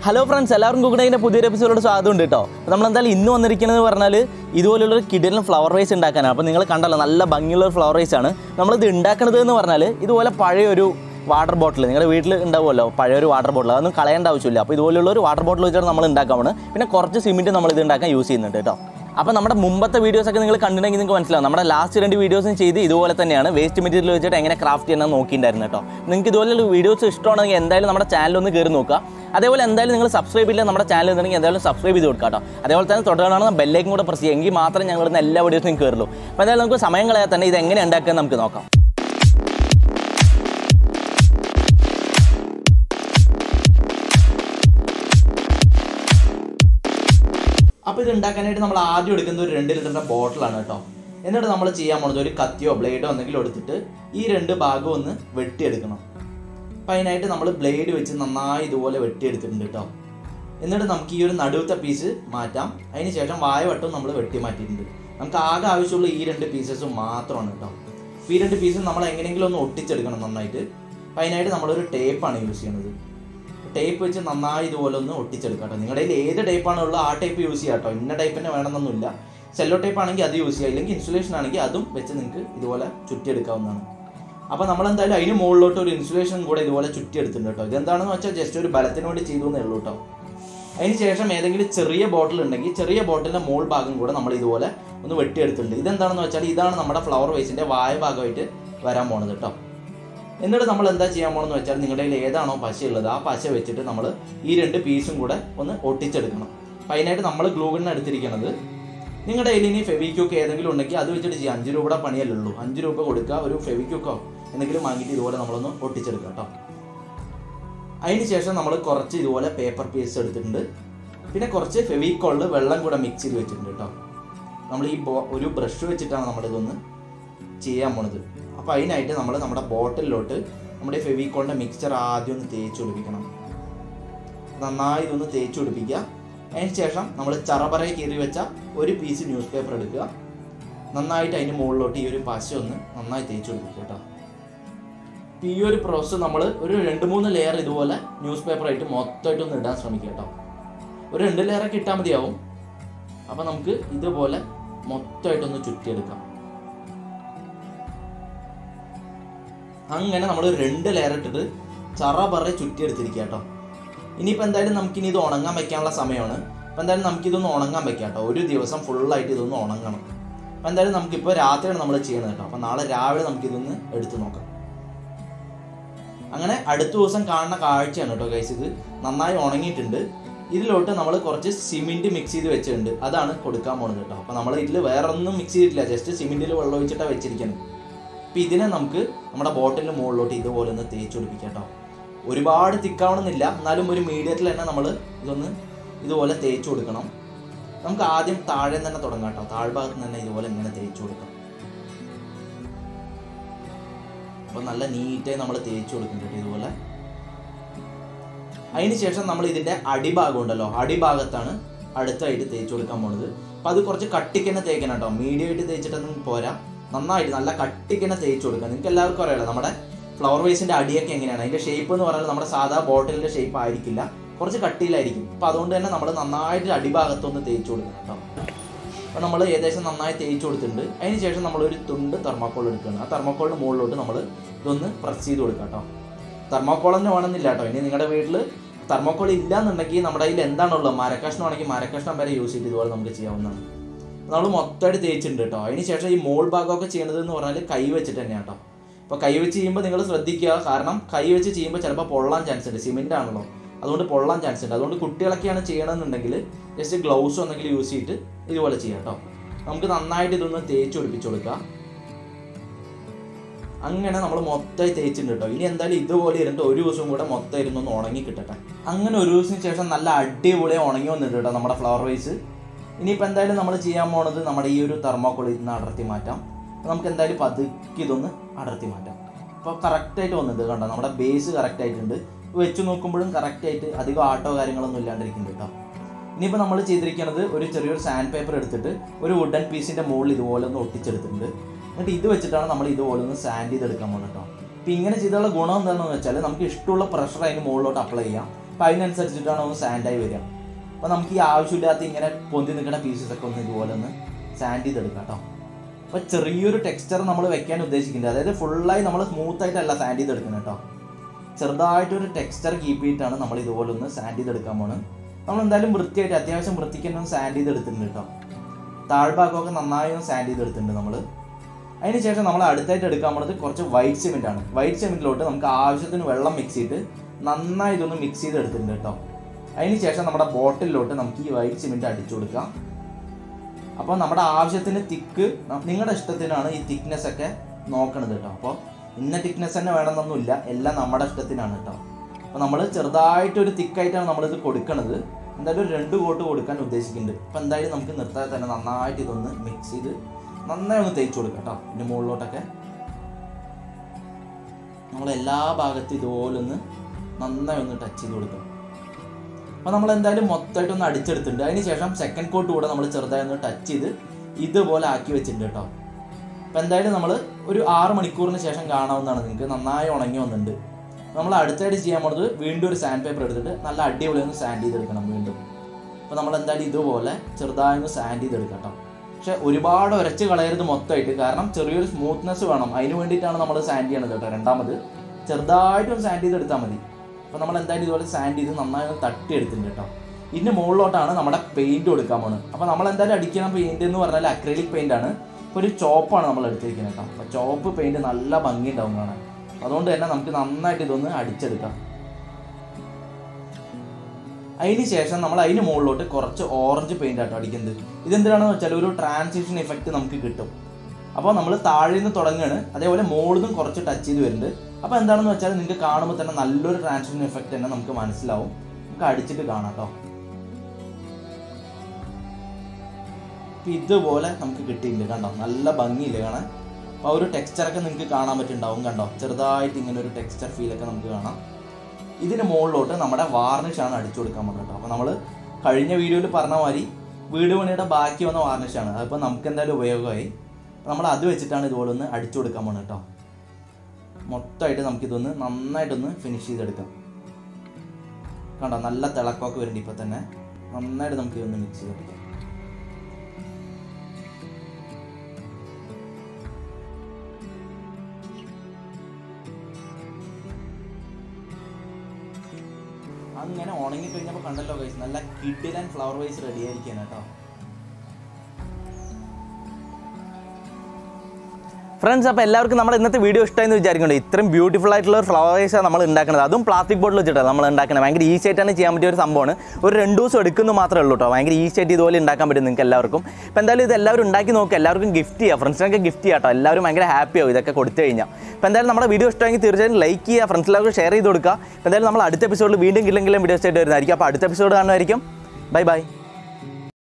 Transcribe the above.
hello friends എല്ലാവർക്കും കുക്കണൈൻ്റെ പുതിയൊരു episode സ്വാഗതം ഉണ്ട് കേട്ടോ അപ്പോൾ നമ്മൾ എന്തായാലും ഇന്ന് വന്നിരിക്കുന്നത് പറഞ്ഞാൽ ഇതുപോലുള്ള ഒരു കിടിലൻ ഫ്ലവർ റൈസ് ഉണ്ടാക്കാനാണ് അപ്പോൾ നിങ്ങൾ കണ്ടല്ലോ നല്ല ഭംഗിയുള്ള ഒരു ഫ്ലവർ റൈസ് ആണ് നമ്മളിത് ഉണ്ടാക്കുന്നത് എന്ന് പറഞ്ഞാൽ ഇതുപോലെ പഴയ ഒരു വാട്ടർ ബോട്ടിൽ നിങ്ങളുടെ വീട്ടിൽ ഉണ്ടാവുമല്ലോ പഴയ ഒരു വാട്ടർ ബോട്ടിൽ അതൊന്നും കളയേണ്ട ആവശ്യമില്ല അപ്പോൾ ഇതുപോലുള്ള ഒരു വാട്ടർ ബോട്ടിൽ വെച്ചിട്ട് നമ്മൾ ഉണ്ടാക്കാമാണ് പിന്നെ കുറച്ച് സിമെൻറ്റ് നമ്മൾ ഇത് ഉണ്ടാക്കാൻ യൂസ് ചെയ്യുന്നുണ്ട് കേട്ടോ അപ്പോൾ നമ്മുടെ മുമ്പത്തെ വീഡിയോസ് ഒക്കെ നിങ്ങൾ കണ്ടിട്ടുണ്ടെങ്കിൽ നിങ്ങൾക്ക് മനസ്സിലാവും നമ്മുടെ ലാസ്റ്റ് രണ്ട് വീഡിയോസും ചെയ്ത് ഇതുപോലെ തന്നെയാണ് വേസ്റ്റ് മെറ്റീരിയൽ വെച്ചിട്ട് എങ്ങനെ ക്രാഫ്റ്റ് ചെയ്യണം നോക്കിയിട്ടുണ്ടായിരുന്നു കേട്ടോ നിങ്ങൾക്ക് ഇതുപോലുള്ള വീഡിയോസ് ഇഷ്ടമാണെങ്കിൽ എന്തായാലും നമ്മുടെ ചാനൽ ഒന്ന് കയറി നോക്കുക അതേപോലെ എന്തായാലും നിങ്ങൾ സബ്സ്ക്രൈബ് ഇല്ല നമ്മുടെ ചാനൽ ഉണ്ടെങ്കിൽ എന്തായാലും സബ്സ്ക്രൈബ് ചെയ്ത് കൊടുക്കുക കേട്ടോ അതേപോലെ തന്നെ തുടർന്നാണ് ബെല്ലേക്കും കൂടെ പ്രസ് ചെയ്യുക എങ്കിൽ മാത്രമേ ഞങ്ങൾ ഇന്ന് എല്ലാ വീഡിയോസും നിങ്ങൾക്ക് കയറുള്ളൂ അപ്പോൾ എന്തായാലും നമുക്ക് സമയം കളയാതെ തന്നെ ഇത് എങ്ങനെ ഉണ്ടാക്കുക നമുക്ക് നോക്കാം അപ്പോൾ ഇത് ഉണ്ടാക്കാനായിട്ട് നമ്മൾ ആദ്യം എടുക്കുന്നത് ഒരു രണ്ട് ലിറ്ററിൻ്റെ ബോട്ടിലാണ് കേട്ടോ എന്നിട്ട് നമ്മൾ ചെയ്യാൻ പോണത് ഒരു കത്തിയോ ബ്ലേഡോ എന്തെങ്കിലും എടുത്തിട്ട് ഈ രണ്ട് ഭാഗവും ഒന്ന് വെട്ടിയെടുക്കണം അപ്പം അതിനായിട്ട് നമ്മൾ ബ്ലേഡ് വെച്ച് നന്നായി ഇതുപോലെ വെട്ടിയെടുത്തിട്ടുണ്ട് കേട്ടോ എന്നിട്ട് നമുക്ക് ഈ ഒരു നടുവത്തെ പീസ് മാറ്റാം അതിന് ശേഷം വായവട്ടം നമ്മൾ വെട്ടി മാറ്റിയിട്ടുണ്ട് നമുക്ക് ആകെ ആവശ്യമുള്ള ഈ രണ്ട് പീസസും മാത്രമാണ് കേട്ടോ അപ്പോൾ ഈ രണ്ട് പീസും നമ്മൾ എങ്ങനെയെങ്കിലും ഒന്ന് ഒട്ടിച്ചെടുക്കണം നന്നായിട്ട് അപ്പം അതിനായിട്ട് നമ്മളൊരു ടേപ്പാണ് യൂസ് ചെയ്യുന്നത് ടേപ്പ് വെച്ച് നന്നായി ഇതുപോലെ ഒന്ന് ഒട്ടിച്ചെടുക്കാം കേട്ടോ നിങ്ങളുടെ കയ്യിൽ ഏത് ടൈപ്പാണ് ഉള്ളത് ആ ടൈപ്പ് യൂസ് ചെയ്യാം കേട്ടോ ഇന്ന ടൈപ്പ് തന്നെ വേണമെന്നൊന്നുമില്ല സെല്ലോ ടൈപ്പ് ആണെങ്കിൽ അത് യൂസ് ചെയ്യാം ഇല്ലെങ്കിൽ ഇൻസുലേഷൻ ആണെങ്കിൽ അതും വെച്ച് നിങ്ങൾക്ക് ഇതുപോലെ ചുറ്റിയെടുക്കാവുന്നതാണ് അപ്പോൾ നമ്മൾ എന്തായാലും അതിന് മുകളിലോട്ട് ഒരു ഇൻസുലേഷൻ കൂടെ ഇതുപോലെ ചുറ്റിയെടുത്തിട്ടുണ്ട് കേട്ടോ ഇതെന്താണെന്ന് വെച്ചാൽ ജസ്റ്റ് ഒരു ബലത്തിന് വേണ്ടി ചെയ്തു എന്നേ ഉള്ളൂ കേട്ടോ അതിന് ശേഷം ഏതെങ്കിലും ചെറിയ ബോട്ടിൽ ഉണ്ടെങ്കിൽ ചെറിയ ബോട്ടിലിൻ്റെ മോൾ ഭാഗം കൂടെ നമ്മൾ ഇതുപോലെ ഒന്ന് വെട്ടിയെടുത്തിട്ടുണ്ട് ഇതെന്താണെന്ന് വെച്ചാൽ ഇതാണ് നമ്മുടെ ഫ്ലവർ വേസിൻ്റെ വായ ഭാഗമായിട്ട് വരാൻ പോണത് കേട്ടോ എന്നിട്ട് നമ്മൾ എന്താ ചെയ്യാൻ പോകണമെന്ന് വെച്ചാൽ നിങ്ങളുടെ കയ്യിൽ ഏതാണോ പശ ഉള്ളത് ആ പശ വെച്ചിട്ട് നമ്മൾ ഈ രണ്ട് പീസും കൂടെ ഒന്ന് ഒട്ടിച്ചെടുക്കണം അപ്പം അതിനായിട്ട് നമ്മൾ ഗ്ലൂഗണ്ണ് എടുത്തിരിക്കുന്നത് നിങ്ങളുടെ കയ്യിൽ ഇനി ഫെവിക്യൂക്ക് ഏതെങ്കിലും ഉണ്ടെങ്കിൽ അത് വെച്ചിട്ട് ചെയ്യാം അഞ്ച് രൂപയുടെ പണിയല്ലേ ഉള്ളൂ അഞ്ച് രൂപ കൊടുക്കുക ഒരു ഫെവിക്യൂക്കോ എന്തെങ്കിലും വാങ്ങിയിട്ട് ഇതുപോലെ നമ്മളൊന്ന് ഒട്ടിച്ചെടുക്കുക കേട്ടോ അതിന് ശേഷം നമ്മൾ കുറച്ച് ഇതുപോലെ പേപ്പർ പീസ് എടുത്തിട്ടുണ്ട് പിന്നെ കുറച്ച് ഫെവിക്കോളിൽ വെള്ളം കൂടെ മിക്സ് ചെയ്ത് വെച്ചിട്ടുണ്ട് കേട്ടോ നമ്മൾ ഈ ബോ ഒരു ബ്രഷ് വെച്ചിട്ടാണ് നമ്മളിതൊന്ന് ചെയ്യാൻ പോണത് അപ്പോൾ അതിനായിട്ട് നമ്മൾ നമ്മുടെ ബോട്ടിലോട്ട് നമ്മുടെ ഫെവിക്കോളിൻ്റെ മിക്സ്ചർ ആദ്യം ഒന്ന് തേച്ച് പിടിപ്പിക്കണം നന്നായി ഇതൊന്ന് തേച്ച് പിടിപ്പിക്കുക അതിന് ശേഷം നമ്മൾ ചറപറയെ കീറി വെച്ച ഒരു പീസ് ന്യൂസ് പേപ്പർ എടുക്കുക നന്നായിട്ട് അതിൻ്റെ മുകളിലോട്ട് ഈ ഒരു പശ ഒന്ന് നന്നായി തേച്ച് പിടിപ്പിക്കുക കേട്ടോ അപ്പോൾ ഈ ഒരു പ്രോസസ്സ് നമ്മൾ ഒരു രണ്ട് മൂന്ന് ലെയർ ഇതുപോലെ ന്യൂസ് പേപ്പറായിട്ട് മൊത്തമായിട്ട് ഒന്ന് ഇടാൻ ശ്രമിക്കുക കേട്ടോ ഒരു രണ്ട് ലെയറൊക്കെ ഇട്ടാൽ മതിയാവും അപ്പോൾ നമുക്ക് ഇതുപോലെ മൊത്തമായിട്ടൊന്ന് ചുറ്റിയെടുക്കാം അങ്ങനെ നമ്മൾ രണ്ട് ലെയർ ഇട്ടിട്ട് ചറ പറ ചുറ്റിയെടുത്തിരിക്കുക കേട്ടോ ഇനിയിപ്പോൾ എന്തായാലും നമുക്കിനി ഇത് ഉണങ്ങാൻ വെക്കാനുള്ള സമയമാണ് അപ്പോൾ എന്തായാലും നമുക്കിതൊന്ന് ഉണങ്ങാൻ വെക്കാം കേട്ടോ ഒരു ദിവസം ഫുള്ളായിട്ട് ഇതൊന്ന് ഉണങ്ങണം അപ്പോൾ എന്തായാലും നമുക്കിപ്പോൾ രാത്രിയാണ് നമ്മൾ ചെയ്യണത് കേട്ടോ അപ്പോൾ നാളെ രാവിലെ നമുക്കിതൊന്ന് എടുത്ത് നോക്കാം അങ്ങനെ അടുത്ത ദിവസം കാണുന്ന കാഴ്ചയാണ് കേട്ടോ ഗൈസ് ഇത് നന്നായി ഉണങ്ങിയിട്ടുണ്ട് ഇതിലോട്ട് നമ്മൾ കുറച്ച് സിമെൻറ്റ് മിക്സ് ചെയ്ത് വെച്ചിട്ടുണ്ട് അതാണ് കൊടുക്കാൻ പോണത് കേട്ടോ അപ്പോൾ നമ്മൾ ഇതിൽ വേറെ ഒന്നും മിക്സ് ചെയ്തിട്ടില്ല ജസ്റ്റ് സിമെൻറ്റിൽ വെള്ളം ഒഴിച്ചിട്ടാണ് വെച്ചിരിക്കുന്നത് അപ്പോൾ ഇതിനെ നമുക്ക് നമ്മുടെ ബോട്ടിലിന് മുകളിലോട്ട് ഇതുപോലെ ഒന്ന് തേച്ച് പിടിപ്പിക്കാം കേട്ടോ ഒരുപാട് തിക്കാവണമെന്നില്ല എന്നാലും ഒരു മീഡിയത്തിൽ തന്നെ നമ്മൾ ഇതൊന്ന് ഇതുപോലെ തേച്ച് കൊടുക്കണം നമുക്ക് ആദ്യം താഴെ തന്നെ തുടങ്ങാം കേട്ടോ താഴ്ഭാഗത്ത് തന്നെ ഇതുപോലെ ഇങ്ങനെ തേച്ച് കൊടുക്കാം അപ്പോൾ നല്ല നീറ്റായി നമ്മൾ തേച്ച് കൊടുക്കുന്നുണ്ട് ഇതുപോലെ അതിന് ശേഷം നമ്മൾ ഇതിൻ്റെ അടിഭാഗം ഉണ്ടല്ലോ അടിഭാഗത്താണ് അടുത്തായിട്ട് തേച്ച് കൊടുക്കാൻ പോണത് അപ്പോൾ അത് കുറച്ച് കട്ടിക്ക് തന്നെ തേക്കണം കേട്ടോ മീഡിയം ആയിട്ട് തേച്ചിട്ടൊന്നും പോരാ നന്നായിട്ട് നല്ല കട്ടിക്ക് തന്നെ തേച്ച് കൊടുക്കുക നിങ്ങൾക്ക് എല്ലാവർക്കും അറിയാലോ നമ്മുടെ ഫ്ലവർ വേസിൻ്റെ അടിയൊക്കെ എങ്ങനെയാണ് അതിൻ്റെ ഷേപ്പ് എന്ന് പറഞ്ഞാൽ നമ്മുടെ സാധാ ബോട്ടിലിൻ്റെ ഷേപ്പ് ആയിരിക്കില്ല കുറച്ച് കട്ടിയിലായിരിക്കും അപ്പോൾ അതുകൊണ്ട് തന്നെ നമ്മൾ നന്നായിട്ട് അടിഭാഗത്തൊന്ന് തേച്ച് കൊടുക്കണം കേട്ടോ അപ്പോൾ നമ്മൾ ഏകദേശം നന്നായി തേച്ച് കൊടുത്തിട്ടുണ്ട് അതിന് ശേഷം നമ്മളൊരു തുണ്ട് തെർമാക്കോൾ എടുക്കുകയാണ് ആ തെർമാക്കോളിന് മുകളിലോട്ട് നമ്മൾ ഇതൊന്ന് പ്രസ് ചെയ്ത് കൊടുക്കാം കേട്ടോ തെർമാക്കോൾ തന്നെ വേണമെന്നില്ല കേട്ടോ ഇനി നിങ്ങളുടെ വീട്ടിൽ തെർമാക്കോൾ ഇല്ല എന്നുണ്ടെങ്കിൽ നമ്മുടെ കയ്യിൽ എന്താണുള്ളത് മരക്കഷ്ണം ആണെങ്കിൽ മരക്കഷ്ണം വരെ യൂസ് ചെയ്ത് ഇതുപോലെ നമുക്ക് ചെയ്യാവുന്നതാണ് നമ്മൾ മൊത്തമായിട്ട് തേച്ചിട്ടുണ്ട് കേട്ടോ അതിന് ശേഷം ഈ മോൾ ഭാഗമൊക്കെ ചെയ്യണത് എന്ന് പറഞ്ഞാൽ കൈ വെച്ചിട്ട് തന്നെയാണ് കേട്ടോ അപ്പോൾ കൈ വെച്ച് ചെയ്യുമ്പോൾ നിങ്ങൾ ശ്രദ്ധിക്കുക കാരണം കൈ വെച്ച് ചെയ്യുമ്പോൾ ചിലപ്പോൾ പൊള്ളാൻ ചാൻസ് ഉണ്ട് സിമെൻ്റ് ആണല്ലോ അതുകൊണ്ട് പൊള്ളാൻ ചാൻസ് ഉണ്ട് അതുകൊണ്ട് കുട്ടികളൊക്കെയാണ് ചെയ്യണമെന്നുണ്ടെങ്കിൽ ജസ്റ്റ് ഗ്ലൗസോ എന്തെങ്കിലും യൂസ് ചെയ്തിട്ട് ഇതുപോലെ ചെയ്യാം കേട്ടോ നമുക്ക് നന്നായിട്ട് ഇതൊന്ന് തേച്ച് പിടിപ്പിച്ച് കൊടുക്കുക അങ്ങനെ നമ്മൾ മൊത്തമായി തേച്ചിട്ടുണ്ട് കേട്ടോ ഇനി എന്തായാലും ഇതുപോലെ ഇരുന്നിട്ട് ഒരു ദിവസം കൂടെ മൊത്തം ഇരുന്നൊന്ന് ഉണങ്ങി കിട്ടട്ടെ അങ്ങനെ ഒരു ദിവസത്തിന് ശേഷം നല്ല അടിപൊളി ഉണങ്ങി വന്നിട്ടുണ്ട് കേട്ടോ നമ്മുടെ ഫ്ലവർ വൈസ് ഇനിയിപ്പോൾ എന്തായാലും നമ്മൾ ചെയ്യാൻ പോണത് നമ്മുടെ ഈ ഒരു തെർമോക്കോൾ ഇന്ന് അടർത്തി മാറ്റാം നമുക്ക് എന്തായാലും പതുക്കെ ഇതൊന്ന് അടർത്തി മാറ്റാം അപ്പോൾ കറക്റ്റായിട്ട് വന്നിട്ടുണ്ട് കണ്ടോ നമ്മുടെ ബേസ് കറക്റ്റ് ആയിട്ടുണ്ട് വെച്ച് നോക്കുമ്പോഴും കറക്റ്റായിട്ട് അധികം ആട്ടോ കാര്യങ്ങളൊന്നും ഇല്ലാണ്ടിരിക്കുന്നുണ്ട് കേട്ടോ ഇനിയിപ്പോൾ നമ്മൾ ചെയ്തിരിക്കുന്നത് ഒരു ചെറിയൊരു സാൻഡ് പേപ്പർ എടുത്തിട്ട് ഒരു വുഡൻ പീസിൻ്റെ മുകളിൽ ഇതുപോലെ ഒന്ന് ഒട്ടിച്ചെടുത്തിട്ടുണ്ട് എന്നിട്ട് ഇത് വെച്ചിട്ടാണ് നമ്മൾ ഇതുപോലെ ഒന്ന് സാൻഡ് ചെയ്തെടുക്കാൻ പോകുന്നത് കേട്ടോ അപ്പോൾ ഇങ്ങനെ ചെയ്തുള്ള ഗുണം എന്താണെന്ന് വെച്ചാൽ നമുക്ക് ഇഷ്ടമുള്ള പ്രഷർ അതിന് മുകളിലോട്ട് അപ്ലൈ ചെയ്യാം അപ്പം അതിനനുസരിച്ചിട്ടാണ് ഒന്ന് സാൻഡായി വരിക അപ്പോൾ നമുക്ക് ഈ ആവശ്യമില്ലാത്ത ഇങ്ങനെ പൊന്തി നിൽക്കുന്ന പീസസ് ഒക്കെ ഒന്ന് ഇതുപോലെ ഒന്ന് സാൻഡ് ചെയ്തെടുക്കാം കേട്ടോ അപ്പോൾ ചെറിയൊരു ടെക്സ്ചർ നമ്മൾ വെക്കാൻ ഉദ്ദേശിക്കുന്നുണ്ട് അതായത് ഫുള്ളായി നമ്മൾ സ്മൂത്ത് ആയിട്ടല്ല സാൻഡ് ചെയ്തെടുക്കുന്നത് കേട്ടോ ചെറുതായിട്ടൊരു ടെക്സ്ചർ കീപ്പ് ചെയ്തിട്ടാണ് നമ്മൾ ഇതുപോലെ ഒന്ന് സാൻഡ് ചെയ്തെടുക്കാൻ പോണ് നമ്മൾ എന്തായാലും വൃത്തിയായിട്ട് അത്യാവശ്യം വൃത്തിക്ക് തന്നെ ഒന്ന് സാൻഡ് ചെയ്തെടുത്തിട്ടുണ്ട് കേട്ടോ താഴ്ഭാഗമൊക്കെ നന്നായി ഒന്ന് സാൻഡ് ചെയ്തെടുത്തിട്ടുണ്ട് നമ്മൾ അതിനുശേഷം നമ്മൾ അടുത്തായിട്ട് എടുക്കാൻ പോണത് കുറച്ച് വൈറ്റ് സിമെൻ്റ് ആണ് വൈറ്റ് സിമെൻറ്റിലോട്ട് നമുക്ക് ആവശ്യത്തിന് വെള്ളം മിക്സ് ചെയ്തിട്ട് നന്നായി ഇതൊന്ന് മിക്സ് ചെയ്ത് എടുത്തിട്ടുണ്ട് കേട്ടോ അതിനുശേഷം നമ്മുടെ ബോട്ടിലിലോട്ട് നമുക്ക് ഈ വൈറ്റ് സിമെൻറ്റ് അടിച്ചു കൊടുക്കാം അപ്പോൾ നമ്മുടെ ആവശ്യത്തിന് തിക്ക് നിങ്ങളുടെ ഇഷ്ടത്തിനാണ് ഈ തിക്നെസ് ഒക്കെ നോക്കണത് കേട്ടോ അപ്പോൾ ഇന്ന തിക്നെസ് തന്നെ വേണമെന്നൊന്നുമില്ല എല്ലാം നമ്മുടെ ഇഷ്ടത്തിനാണ് കേട്ടോ അപ്പോൾ നമ്മൾ ചെറുതായിട്ടൊരു തിക്കായിട്ടാണ് നമ്മളിത് കൊടുക്കണത് എന്തായാലും ഒരു രണ്ട് കോട്ട് കൊടുക്കാൻ ഉദ്ദേശിക്കുന്നുണ്ട് അപ്പോൾ എന്തായാലും നമുക്ക് നിർത്താതെ തന്നെ നന്നായിട്ട് ഇതൊന്ന് മിക്സ് ചെയ്ത് നന്നായി ഒന്ന് തേച്ച് കൊടുക്കാം കേട്ടോ ഇതിൻ്റെ മുകളിലോട്ടൊക്കെ നമ്മൾ എല്ലാ ഭാഗത്തും ഇതുപോലെ ഒന്ന് നന്നായി ഒന്ന് ടച്ച് ചെയ്ത് കൊടുക്കാം അപ്പോൾ നമ്മൾ എന്തായാലും മൊത്തമായിട്ട് ഒന്ന് അടിച്ചെടുത്തിട്ടുണ്ട് അതിന് ശേഷം സെക്കൻഡ് കോട്ട് കൂടെ നമ്മൾ ചെറുതായി ഒന്ന് ടച്ച് ചെയ്ത് ഇതുപോലെ ആക്കി വെച്ചിട്ടുണ്ട് കേട്ടോ അപ്പോൾ എന്തായാലും നമ്മൾ ഒരു ആറ് മണിക്കൂറിന് ശേഷം കാണാവുന്നതാണ് നിങ്ങൾക്ക് നന്നായി ഉണങ്ങി വന്നിട്ടുണ്ട് നമ്മൾ അടുത്തായിട്ട് ചെയ്യാൻ പോകുന്നത് വീണ്ടും ഒരു സാൻഡ് പേപ്പർ എടുത്തിട്ട് നല്ല അടിപൊളി ഒന്ന് സാൻഡ് ചെയ്തെടുക്കണം വീണ്ടും അപ്പോൾ നമ്മൾ എന്തായാലും ഇതുപോലെ ചെറുതായി ഒന്ന് സാൻഡ് ചെയ്തെടുക്കാം കേട്ടോ പക്ഷെ ഒരുപാട് ഉരച്ച് കളയരുത് മൊത്തമായിട്ട് കാരണം ചെറിയൊരു സ്മൂത്ത്നെസ് വേണം അതിന് വേണ്ടിയിട്ടാണ് നമ്മൾ സാൻഡ് ചെയ്യണത് കേട്ടോ രണ്ടാമത് ചെറുതായിട്ടൊന്ന് സാൻഡ് ചെയ്തെടുത്താൽ മതി അപ്പോൾ നമ്മൾ എന്തായാലും ഇതുപോലെ സാൻഡ് ചെയ്ത് നന്നായി ഒന്ന് തട്ടിയെടുത്തിട്ടുണ്ട് കേട്ടോ ഇതിൻ്റെ മുകളിലോട്ടാണ് നമ്മുടെ പെയിൻറ് കൊടുക്കാൻ പോകുന്നത് അപ്പോൾ നമ്മൾ എന്തായാലും അടിക്കുന്ന പെയിൻറ് എന്ന് പറഞ്ഞാൽ അക്രലിക് പെയിൻ്റ് ആണ് ഇപ്പോൾ ഒരു ചോപ്പാണ് നമ്മൾ എടുത്തിരിക്കുന്നത് കേട്ടോ അപ്പോൾ ചോപ്പ് പെയിൻറ് നല്ല ഭംഗി ഉണ്ടാവും കാണാൻ അതുകൊണ്ട് തന്നെ നമുക്ക് നന്നായിട്ട് ഇതൊന്ന് അടിച്ചെടുക്കാം അതിന് ശേഷം നമ്മൾ അതിന് മുകളിലോട്ട് കുറച്ച് ഓറഞ്ച് പെയിൻ്റ് ആട്ടോ അടിക്കുന്നത് ഇതെന്തിനാണെന്ന് വെച്ചാൽ ഒരു ട്രാൻസിഷൻ ഇഫക്റ്റ് നമുക്ക് കിട്ടും അപ്പോൾ നമ്മൾ താഴെ നിന്ന് തുടങ്ങുകയാണ് അതേപോലെ മുകളിൽ നിന്നും കുറച്ച് ടച്ച് ചെയ്ത് വരുന്നുണ്ട് അപ്പോൾ എന്താണെന്ന് വെച്ചാൽ നിങ്ങൾക്ക് കാണുമ്പോൾ തന്നെ നല്ലൊരു ട്രാൻസിഷൻ ഇഫക്റ്റ് തന്നെ നമുക്ക് മനസ്സിലാവും നമുക്ക് അടിച്ചിട്ട് കാണാം കേട്ടോ ഇപ്പം ഇതുപോലെ നമുക്ക് കിട്ടിയിട്ടുണ്ട് കണ്ടോ നല്ല ഭംഗിയില്ലേ കാണാൻ അപ്പോൾ ആ ഒരു ടെക്സ്ചറൊക്കെ നിങ്ങൾക്ക് കാണാൻ പറ്റുന്നുണ്ടാവും കണ്ടോ ചെറുതായിട്ട് ഇങ്ങനെ ഒരു ടെക്സ്ചർ ഫീലൊക്കെ നമുക്ക് കാണാം ഇതിന് മുകളിലോട്ട് നമ്മുടെ വാർണിഷാണ് അടിച്ചു കൊടുക്കാൻ പോകുന്നത് കേട്ടോ അപ്പോൾ നമ്മൾ കഴിഞ്ഞ വീഡിയോയിൽ പറഞ്ഞ മാതിരി വീട് പണിയുടെ ബാക്കി വന്ന വാർണിഷാണ് അതിപ്പോൾ നമുക്ക് എന്തായാലും ഉപയോഗമായി അപ്പോൾ നമ്മൾ അത് വെച്ചിട്ടാണ് ഇതുപോലെ ഒന്ന് അടിച്ചു കൊടുക്കാൻ പോകുന്നത് കേട്ടോ മൊത്തമായിട്ട് നമുക്കിതൊന്ന് നന്നായിട്ടൊന്ന് ഫിനിഷ് ചെയ്തെടുക്കാം കണ്ടോ നല്ല തിളക്കമൊക്കെ വരുന്നുണ്ട് ഇപ്പോൾ തന്നെ നന്നായിട്ട് നമുക്ക് ഇതൊന്ന് മിക്സ് ചെയ്തെടുക്കാം അങ്ങനെ ഉണങ്ങി കഴിഞ്ഞപ്പോൾ കണ്ടല്ലോ ഗൈസ് നല്ല കിഡിൽ ആൻഡ് ഫ്ലവർ വൈസ് റെഡി ആയിരിക്കാൻ കേട്ടോ ഫ്രണ്ട്സ് അപ്പോൾ എല്ലാവർക്കും നമ്മുടെ ഇന്നത്തെ വീഡിയോ ഇഷ്ടമായെന്ന് വിചാരിക്കുന്നുണ്ട് ഇത്രയും ബ്യൂട്ടിഫുൾ ആയിട്ടുള്ള ഒരു ഫ്ലവേഴ്സാണ് നമ്മൾ ഉണ്ടാക്കുന്നത് അതും പ്ലാസ്റ്റിക് ബോട്ടിൽ വെച്ചിട്ടാണ് നമ്മൾ ഉണ്ടാക്കുന്നത് ഭയങ്കര ഈസി ആയിട്ടാണ് ചെയ്യാൻ പറ്റിയ ഒരു സംഭവമാണ് ഒരു രണ്ട് ദിവസം എടുക്കുന്നത് മാത്രമേ ഉള്ളൂ കേട്ടോ ഭയങ്കര ഈസി ആയിട്ട് ഇതുപോലെ ഉണ്ടാക്കാൻ പറ്റും നിങ്ങൾക്ക് എല്ലാവർക്കും ഇപ്പോൾ എന്തായാലും ഇത് എല്ലാവരും ഉണ്ടാക്കി നോക്കുക എല്ലാവർക്കും ഗിഫ്റ്റ് ചെയ്യുക ഫ്രണ്ട്സിനൊക്കെ ഗിഫ്റ്റ് ചെയ്യാം കേട്ടോ എല്ലാവരും ഭയങ്കര ഹാപ്പി ആവും ഇതൊക്കെ കൊടുത്തു കഴിഞ്ഞാൽ അപ്പോൾ എന്തായാലും നമ്മുടെ വീഡിയോ ഇഷ്ടമെങ്കിൽ തീർച്ചയായും ലൈക്ക് ചെയ്യുക ഫ്രണ്ട്സിലൊക്കെ ഷെയർ ചെയ്ത് കൊടുക്കുക അപ്പോൾ എന്തായാലും നമ്മൾ അടുത്ത എപ്പിസോഡിൽ വീണ്ടും കില്ലെങ്കിലും വീഡിയോസ് ആയിട്ട് വരുന്നതായിരിക്കും അപ്പോൾ അടുത്ത എപ്പിസോഡ് കാണുമായിരിക്കും ബൈ ബൈ